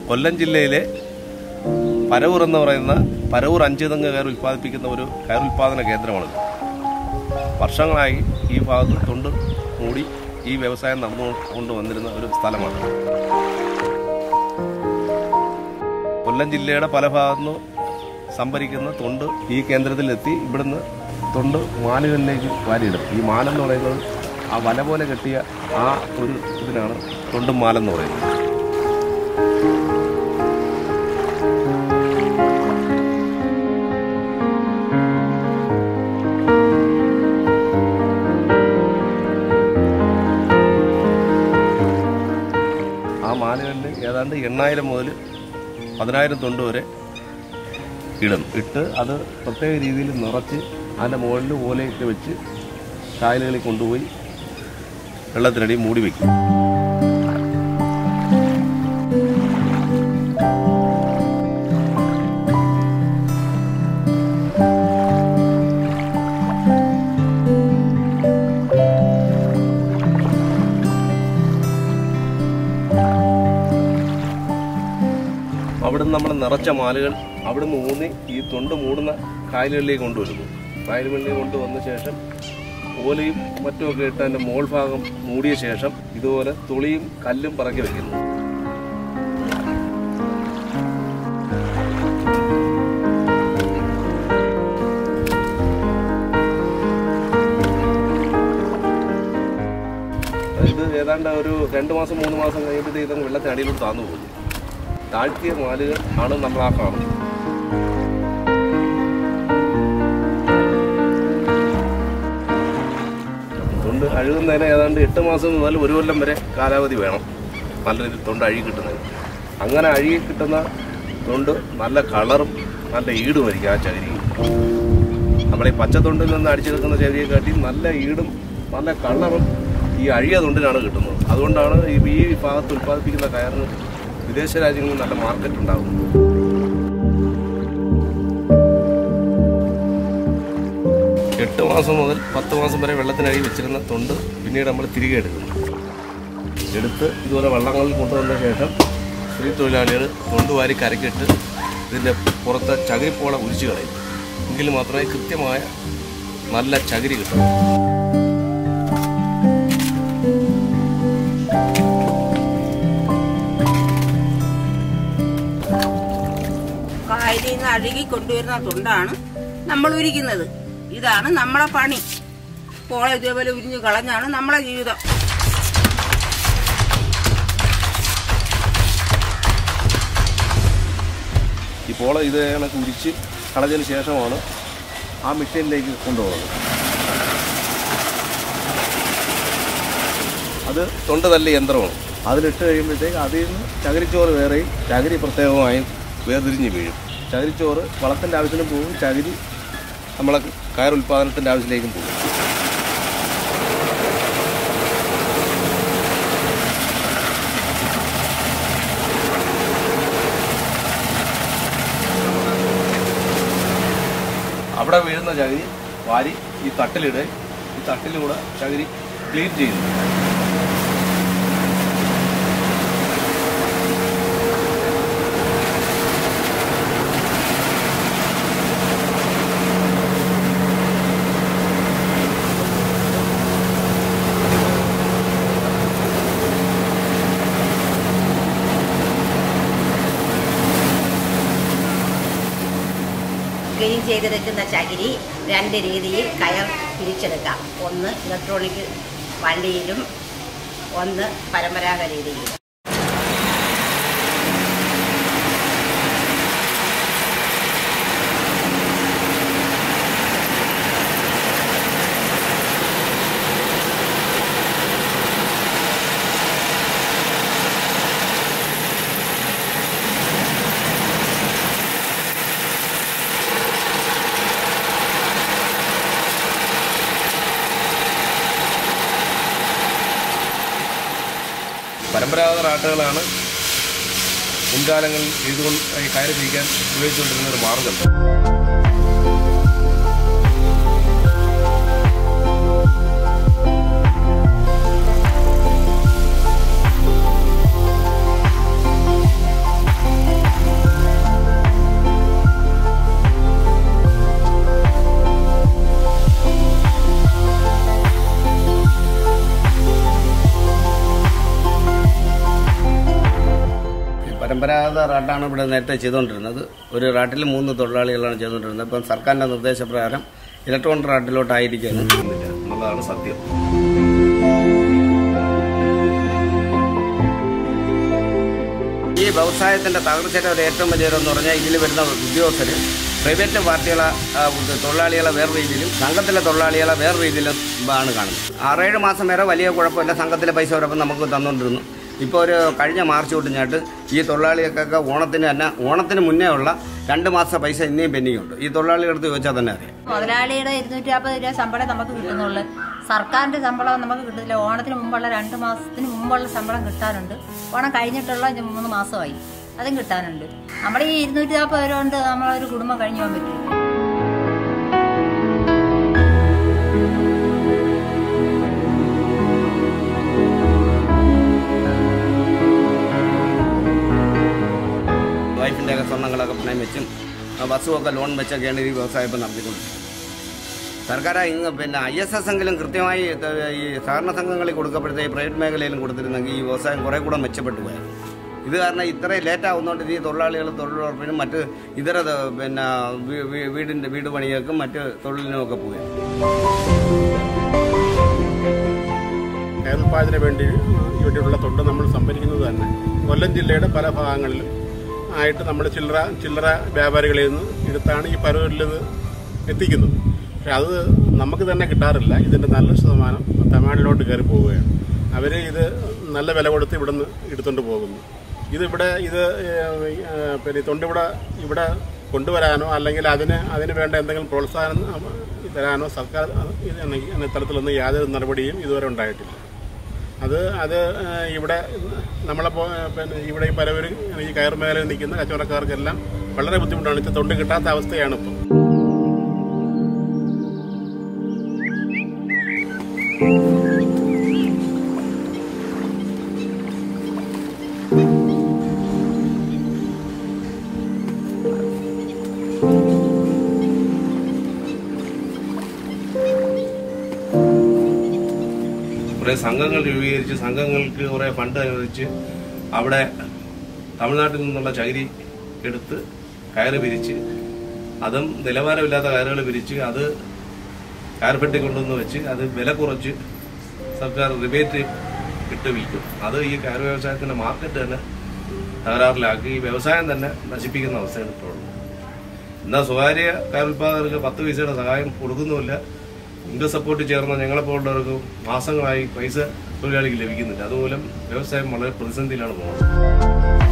കൊല്ലം ജില്ലയിലെ പരവൂർ എന്ന് പറയുന്ന പരവൂർ അഞ്ചുതങ്ങ് കയർ ഉൽപ്പാദിപ്പിക്കുന്ന ഒരു കയർ ഉൽപ്പാദന കേന്ദ്രമാണിത് വർഷങ്ങളായി ഈ ഭാഗത്ത് തൊണ്ട് മൂടി ഈ വ്യവസായം നടന്നുകൊണ്ട് വന്നിരുന്ന ഒരു സ്ഥലമാണ് കൊല്ലം ജില്ലയുടെ പല ഭാഗത്തുനിന്ന് സംഭരിക്കുന്ന തൊണ്ട് ഈ കേന്ദ്രത്തിലെത്തി ഇവിടുന്ന് തൊണ്ട് മാലുകളിലേക്ക് വാരിയിടും ഈ മാലെന്ന് പറയുന്നത് ആ വല പോലെ കെട്ടിയ ആ ഒരു ഇതിനാണ് തൊണ്ടും മാലെന്ന് പറയുന്നത് ആ മാലുകളിൽ ഏതാണ്ട് എണ്ണായിരം മുതൽ പതിനായിരം തൊണ്ട് വരെ ഇടും ഇട്ട് അത് പ്രത്യേക രീതിയിൽ നിറച്ച് അതിൻ്റെ മുകളിൽ ഓലയിട്ട് വെച്ച് കായലുകളിൽ കൊണ്ടുപോയി വെള്ളത്തിനടി മൂടി വയ്ക്കും അവിടുന്ന് നമ്മൾ നിറച്ച മാലുകൾ അവിടുന്ന് ഊന്നി ഈ തൊണ്ട് മൂടുന്ന കായലുകളിലേക്ക് കൊണ്ടുവരുന്നു കായലുകളിലേക്ക് കൊണ്ടുവന്ന ശേഷം ഓലയും മറ്റുമൊക്കെ ഇട്ട് അതിൻ്റെ മോൾ ഭാഗം മൂടിയ ശേഷം ഇതുപോലെ തുളിയും കല്ലും പറക്കി വെക്കുന്നു ഇത് ഏതാണ്ട് ഒരു രണ്ട് മാസം മൂന്ന് മാസം കഴിയുമ്പോഴത്തേക്ക് ഇതങ്ങ് വെള്ളത്തിനടിയിലോട്ട് താന്നു പോകുന്നു താഴ്ത്തിയ മാലുകൾ ആണ് നമ്മൾ ആ കാണുന്നത് തൊണ്ട് അഴുകുന്നതിന് ഏതാണ്ട് എട്ട് മാസം മുതൽ ഒരു കൊല്ലം വരെ കാലാവധി വേണം നല്ല രീതിയിൽ തൊണ്ട് അഴുകി കിട്ടുന്നതിന് അങ്ങനെ അഴുകി കിട്ടുന്ന തൊണ്ട് നല്ല കളറും നല്ല ഈടുമായിരിക്കും ആ ചകിരി നമ്മളീ പച്ചത്തൊണ്ടിൽ നിന്ന് അടിച്ചെടുക്കുന്ന ചകിരിയെ കാട്ടി നല്ല ഈടും നല്ല കളറും ഈ അഴിയ തൊണ്ടിനാണ് കിട്ടുന്നത് അതുകൊണ്ടാണ് ഈ ഈ ഭാഗത്ത് ഉൽപ്പാദിപ്പിക്കുന്ന കയറിന് വിദേശ രാജ്യങ്ങളിൽ നല്ല മാർക്കറ്റ് ഉണ്ടാകും എട്ട് മാസം മുതൽ പത്ത് മാസം വരെ വെള്ളത്തിനടി വെച്ചിരുന്ന തൊണ്ട് പിന്നീട് നമ്മൾ തിരികെ എടുക്കും എടുത്ത് ഇതുപോലെ വള്ളങ്ങളിൽ കൊണ്ടുവന്ന ശേഷം സ്ത്രീ തൊഴിലാളികൾ തൊണ്ട് വാരി കരക്കിട്ട് ഇതിൻ്റെ പുറത്തെ ചകിരിപ്പോള ഉരിച്ചു കളയും എങ്കിൽ മാത്രമേ കൃത്യമായ നല്ല ചകിരി കിട്ടൂ കായലിൽ നിന്ന് അഴുകി കൊണ്ടുവരുന്ന തൊണ്ടാണ് നമ്മൾ ഉരിക്കുന്നത് ഇതാണ് നമ്മളെ പണി പോളെ ഇതേപോലെ ഉരിഞ്ഞു കളഞ്ഞാണ് നമ്മളെ ജീവിതം ഈ പോള ഇത് കണക്ക് ഉരിച്ച് കളഞ്ഞതിന് ശേഷമാണ് ആ മെഷീനിലേക്ക് കൊണ്ടുപോകുന്നത് അത് തൊണ്ട് തല്ലിയ യന്ത്രമാണ് അതിലിട്ട് കഴിയുമ്പോഴത്തേക്ക് അതിൽ നിന്ന് ചകിരിച്ചോറ് വേറെയും ചകിരി പ്രത്യേകമായും വേർതിരിഞ്ഞ് വീഴും ചകിരിച്ചോറ് വളത്തിൻ്റെ ആവശ്യത്തിനും പോകും ചകിരി നമ്മളെ കയർ ഉൽപ്പാദനത്തിൻ്റെ ആവശ്യത്തിലേക്കും പോകും അവിടെ വീഴുന്ന ചകിരി വാരി ഈ തട്ടിലിടുക ഈ തട്ടിലൂടെ ചകിരി ക്ലീൻ ചെയ്യുന്നു ക്ലീൻ ചെയ്തെടുക്കുന്ന ചകിരി രണ്ട് രീതിയിൽ കയർ തിരിച്ചെടുക്കാം ഒന്ന് ഇലക്ട്രോണിക് വണ്ടിയിലും ഒന്ന് പരമ്പരാഗത രീതിയിലും പരമ്പരാഗത റാട്ടുകളാണ് മുൻകാലങ്ങളിൽ ഇതുകൊണ്ട് ഈ കയറ് പിടിക്കാൻ ഉപയോഗിച്ചുകൊണ്ടിരുന്ന ഒരു മാർഗം പരമ്പരാഗത റാട്ടാണ് ഇവിടെ നേരത്തെ ചെയ്തുകൊണ്ടിരുന്നത് ഒരു റാട്ടിൽ മൂന്ന് തൊഴിലാളികളാണ് ചെയ്തുകൊണ്ടിരുന്നത് ഇപ്പം സർക്കാരിൻ്റെ നിർദ്ദേശപ്രകാരം ഇലക്ട്രോണിക് റാട്ടിലോട്ടായിരിക്കുകയാണ് ഇല്ല എന്നുള്ളതാണ് സത്യം ഈ വ്യവസായത്തിന്റെ തകർച്ചയുടെ ഒരു ഏറ്റവും വലിയൊരെന്ന് പറഞ്ഞാൽ ഇതിൽ വരുന്ന ഉദ്യോഗസ്ഥർ പ്രൈവറ്റ് പാർട്ടികളെ ആ, ഇത് തൊഴിലാളികളെ വേറെ രീതിയിലും സംഘത്തിലെ തൊഴിലാളികളെ വേറെ രീതിയിലും ആണ് കാണുന്നത് ആറേഴ് മാസം വരെ വലിയ കുഴപ്പമില്ല സംഘത്തിലെ പൈസ വരപ്പം നമുക്ക് തന്നുകൊണ്ടിരുന്നു ഇപ്പോൾ ഒരു കഴിഞ്ഞ മാർച്ച് തൊട്ടിഞ്ഞാട്ട് ഈ തൊഴിലാളികൾക്കൊക്കെ ഓണത്തിന് തന്നെ ഓണത്തിന് മുന്നേ ഉള്ള രണ്ട് മാസത്തെ പൈസ ഇനിയും പെൻഡിങ് ഉണ്ട് ഈ തൊഴിലാളികളുടെ അടുത്ത് ചോദിച്ചാൽ തന്നെ അറിയാം മുതലാളിയുടെ ഇരുന്നൂറ്റി നാൽപ്പത് രൂപ ശമ്പളം നമുക്ക് കിട്ടുന്നുള്ളു സർക്കാരിന്റെ ശമ്പളം നമുക്ക് കിട്ടുന്നില്ല ഓണത്തിന് മുമ്പുള്ള രണ്ട് മാസത്തിന് മുമ്പുള്ള ശമ്പളം കിട്ടാനുണ്ട് ഓണം കഴിഞ്ഞിട്ടുള്ള ഇത് മൂന്ന് മാസമായി അതും കിട്ടാനുണ്ട് നമ്മുടെ ഈ ഇരുന്നൂറ്റി നാൽപ്പത് രൂപ കൊണ്ട് നമ്മളൊരു കുടുംബം കഴിഞ്ഞു പോകാൻ പറ്റും വൈഫിൻ്റെ ഒക്കെ സ്വർണ്ണങ്ങളൊക്കെ പണയം വെച്ചും ആ ബസ്സുമൊക്കെ ലോൺ വെച്ചൊക്കെയാണ് ഈ വ്യവസായം ഇപ്പം നടത്തിക്കൊണ്ടിരിക്കുന്നത് സർക്കാർ ഇങ്ങ് പിന്നെ ഐ എസ് എസ് എങ്കിലും കൃത്യമായി ഇത് ഈ സഹകരണ സംഘങ്ങളിൽ കൊടുക്കപ്പെടുത്ത ഈ പ്രൈവറ്റ് മേഖലയിലും കൊടുത്തിരുന്നെങ്കിൽ ഈ വ്യവസായം കുറേ കൂടെ മെച്ചപ്പെട്ടു പോയായിരുന്നു ഇത് കാരണം ഇത്രയും ലേറ്റ് ആവുന്നതുകൊണ്ട് ഈ തൊഴിലാളികൾ തൊഴിലുറപ്പിനും മറ്റ് ഇതര ത- പിന്നെ വീ- വീ- വീടിൻ്റെ വീട് പണികൾക്കും മറ്റ് തൊഴിലിനും ഒക്കെ പോയി കയറുൽപ്പാദനത്തിന് വേണ്ടി ഇവിടെയുള്ള തൊണ്ട് നമ്മൾ സംഭരിക്കുന്നത് തന്നെ കൊല്ലം ജില്ലയുടെ പല ഭാഗങ്ങളിലും ആയിട്ട് നമ്മൾ ചില്ലറ ചില്ലറ വ്യാപാരികളിൽ നിന്ന് എടുത്താണ് ഈ പരവൂരിൽ ഇത് എത്തിക്കുന്നത് പക്ഷെ അത് നമുക്ക് തന്നെ കിട്ടാറില്ല ഇതിൻ്റെ നല്ല ശതമാനം തമിഴ്നാട്ടിലോട്ട് കയറി പോവുകയാണ് അവർ ഇത് നല്ല വില കൊടുത്ത് ഇവിടെ നിന്ന് എടുത്തുകൊണ്ട് പോകുന്നു ഇതിവിടെ ഇത് ഏഹ്, ഏഹ്, പിന്നെ ഈ തൊണ്ട് ഇവിടെ ഇവിടെ കൊണ്ടുവരാനോ അല്ലെങ്കിൽ അതിന് അതിന് വേണ്ട എന്തെങ്കിലും പ്രോത്സാഹനം അഹ്, തരാനോ സർക്കാർ അഹ്, ഇത് എന്ന തരത്തിലൊന്നും യാതൊരു നടപടിയും ഇതുവരെ ഉണ്ടായിട്ടില്ല അത് അത് ഏഹ്, ഇവിടെ നമ്മളെ പോ പിന്നെ ഇവിടെ ഈ പലവരും ഈ കയർ മേഖലയിൽ നിൽക്കുന്ന കച്ചവടക്കാർക്കെല്ലാം വളരെ ബുദ്ധിമുട്ടാണ് ഇത് തൊണ്ട് കിട്ടാത്ത അവസ്ഥയാണ് ഇപ്പോൾ കുറേ സംഘങ്ങൾ രൂപീകരിച്ച് സംഘങ്ങൾക്ക് കുറേ ഫണ്ട് അനുവദിച്ച് അവിടെ തമിഴ്നാട്ടിൽ നിന്നുള്ള ചകിരി എടുത്ത് കയറ് പിരിച്ച് അതും നിലവാരമില്ലാത്ത കയറുകൾ പിരിച്ച് അത് കയർപ്പെട്ടി കൊണ്ടുവന്ന് വെച്ച് അത് വില കുറച്ച് സർക്കാർ റിബേറ്റ് ഇട്ട് വിൽക്കും അത് ഈ കയർ വ്യവസായത്തിന്റെ മാർക്കറ്റ് തന്നെ തകരാറിലാക്കി ഈ വ്യവസായം തന്നെ നശിപ്പിക്കുന്ന അവസ്ഥയാണ് ഇപ്പോൾ ഉള്ളത് എന്നാൽ സ്വകാര്യ കയറുൽപാദകർക്ക് പത്ത് പൈസയുടെ സഹായം കൊടുക്കുന്നുമില്ല ഇൻകം സപ്പോർട്ട് ചേർന്ന ഞങ്ങളെപ്പോലുള്ളവർക്ക് മാസങ്ങളായി പൈസ തൊഴിലാളിക്ക് ലഭിക്കുന്നില്ല അതുമൂലം വ്യവസായം വളരെ പ്രതിസന്ധിയിലാണ് പോകുന്നത്